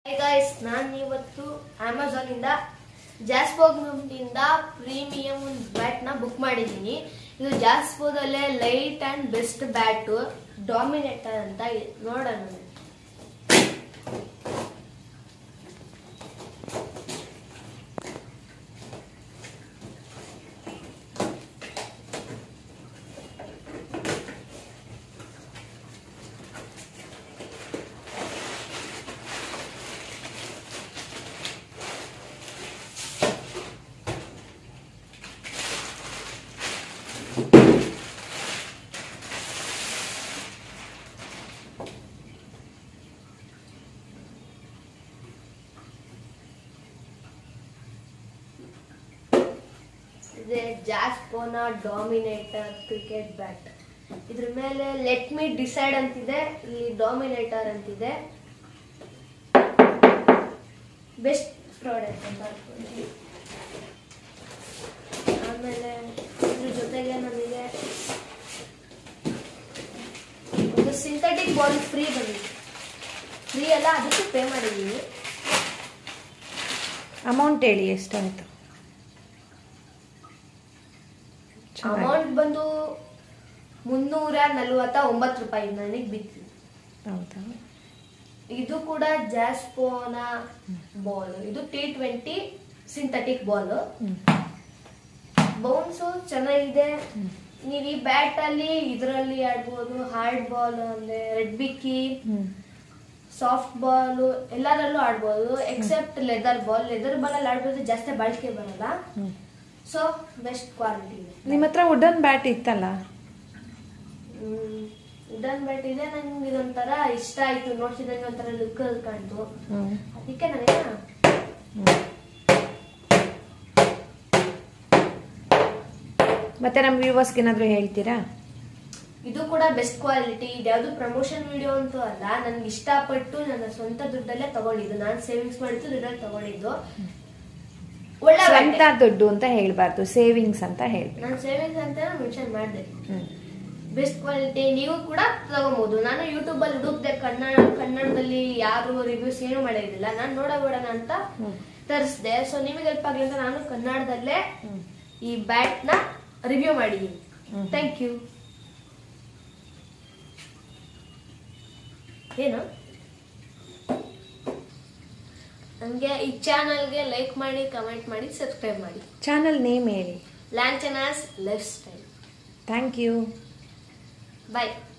High guys ನಾನು ಇವತ್ತು Amazon ಇಂದ ಜಾಸ್ಪೋಗ್ನಿಂದ ಪ್ರೀಮಿಯಂ ಒಂದು ಬ್ಯಾಟ್ನ ಬುಕ್ ಮಾಡಿದ್ದೀನಿ ಇದು ಜಾಸ್ಪೋದಲ್ಲೇ light and best bat dominator ಅಂತ ಇದೆ. ನೋಡೋಣ ಇದೆ ಜಾಸ್ಪೋನ ಡಾಮಿನೇಟರ್ ಕ್ರಿಕೆಟ್ ಬ್ಯಾಟ್ ಇದ್ರ ಮೇಲೆ ಲೆಟ್ ಮೀ ಡಿಸೈಡ್ ಅಂತಿದೆ ಇಲ್ಲಿ ಡಾಮಿನೇಟರ್ ಅಂತಿದೆ ಬೆಸ್ಟ್ ಪ್ರಾಡಕ್ಟ್ ಅಂತ ಅನ್ಕೊಂತೀನಿ. ಆಮೇಲೆ ಇದ್ರ ಜೊತೆಗೆ ನಮಗೆ ಒಂದು ಸಿಂಥೆಟಿಕ್ ಬಾಲ್ ಫ್ರೀ ಬಂದಿದೆ ಫ್ರೀ ಅಲ್ಲ ಅದಕ್ಕೆ ಪೇ ಮಾಡಿದ್ದೀವಿ ಅಮೌಂಟ್ ಹೇಳಿ ಎಷ್ಟಾಯ್ತು ಚೆನ್ನಾಗಿ ಅಮೌಂಟ್ ಬಂದು ಮುನ್ನೂರ ನಲ್ವತ್ತ ಒಂಬತ್ತು ರೂಪಾಯಿ ನನಗೆ ಬಿತ್ತು ಹೌದಾ ಇದು ಕೂಡ ಜಾಸ್ಪೋನ ಬಾಲ್ ಇದು T twenty synthetic ball hmm. Bounce ಚೆನ್ನಾಗಿದೆ ನೀವು ಈ ಬ್ಯಾಟ್ ಅಲ್ಲಿ ಇದರಲ್ಲಿ ಆಡ್ಬೋದು ಹಾರ್ಡ್ ಬಾಲ್ ಅಂದ್ರೆ ರೆಡ್ ಬಿಕ್ಕಿ ಹ್ಮ್. ಸಾಫ್ಟ್ ಬಾಲ್ ಎಲ್ಲದರಲ್ಲೂ ಆಡ್ಬೋದು except leather ball leather ball ಅಲ್ಲಿ ಆಡ್ಬೋದು ಜಾಸ್ತಿ ಬಾಳಿಕೆ ಬರಲ್ಲ ಹ್ಮ್. ಸೊ ಬೆಸ್ಟ್ ಕ್ವಾಲಿಟಿ ಇದೆ ನಿಮ್ಮ ಹತ್ರ ವುಡನ್ ಬ್ಯಾಟ್ ಇತ್ತಲ್ಲ ಇದನ್ ಬ್ಯಾಟ್ ಇದೆ ನಂಗೆ ಇದೊಂಥರ ಇಷ್ಟ ಆಯ್ತು ನೋಡ್ತಿದ್ದಂಗೆ ಒಂಥರ ಲುಕ್ ಕಾಣ್ತು ಹ್ಮ್. ಅದಕ್ಕೆ ನನಗೆ ಹ್ಮ್. ಮತ್ತೆ ನಮ್ಮ ವ್ಯೂವರ್ಸ್ಗೆ ಏನಾದರೂ ಹೇಳ್ತೀರಾ ಇದು ಕೂಡ ಬೆಸ್ಟ್ ಕ್ವಾಲಿಟಿ ಇದ್ಯಾವುದು ಪ್ರಮೋಷನ್ ವಿಡಿಯೋ ಅಂತೂ ಅಲ್ಲ ನನ್ಗೆ ಇಷ್ಟಪಟ್ಟು ನನ್ನ ಸ್ವಂತ ದುಡ್ಡಲ್ಲೇ ತಗೊಂಡಿದ್ದು ನಾನು ಸೇವಿಂಗ್ಸ್ ಮಾಡಿದ್ದು ದುಡ್ಡಲ್ಲಿ ತಗೊಂಡಿದ್ದು ಒಳ್ಳೆ ಸ್ವಂತ ದುಡ್ಡು ಅಂತ ಹೇಳ್ಬಾರ್ದು ಸೇವಿಂಗ್ಸ್ ಅಂತ ಹೇಳ್ಬೇಕು ನಾನು ಸೇವಿಂಗ್ಸ್ ಅಂತ ಮೆನ್ಷನ್ ಮಾಡಿದೆ ಹ್ಮ್. ಬೆಸ್ಟ್ ಕ್ವಾಲಿಟಿ ನೀವು ಕೂಡ ತಗೋಬಹುದು ನಾನು ಯೂಟ್ಯೂಬ್ ಅಲ್ಲಿ ಹುಡುಕ್ದೆ ಕನ್ನಡ ಕನ್ನಡದಲ್ಲಿ ಯಾರು ರಿವ್ಯೂಸ್ ಏನು ಮಾಡಿರಲಿಲ್ಲ ನಾನು ನೋಡಬೇಡಣ ಅಂತ ಹ್ಮ್. ತರಿಸ್ದೆ ಸೊ ನಿಮಗೆ ಹೆಲ್ಪ್ ಆಗಲಿ ಅಂತ ನಾನು ಕನ್ನಡದಲ್ಲೇ ಹ್ಮ್. ಈ ಬ್ಯಾಟ್ ನ ರಿವ್ಯೂ ಮಾಡಿದ್ದೀನಿ ಹ್ಮ್. ಥ್ಯಾಂಕ್ ಯು ಏನು ನನಗೆ ಈ ಚಾನಲ್ಗೆ ಲೈಕ್ ಮಾಡಿ ಕಮೆಂಟ್ ಮಾಡಿ ಸಬ್ಸ್ಕ್ರೈಬ್ ಮಾಡಿ ಚಾನಲ್ ನೇಮ್ ಹೇಳಿ ಲ್ಯಾಂಚನಾಸ್ life style thank you bye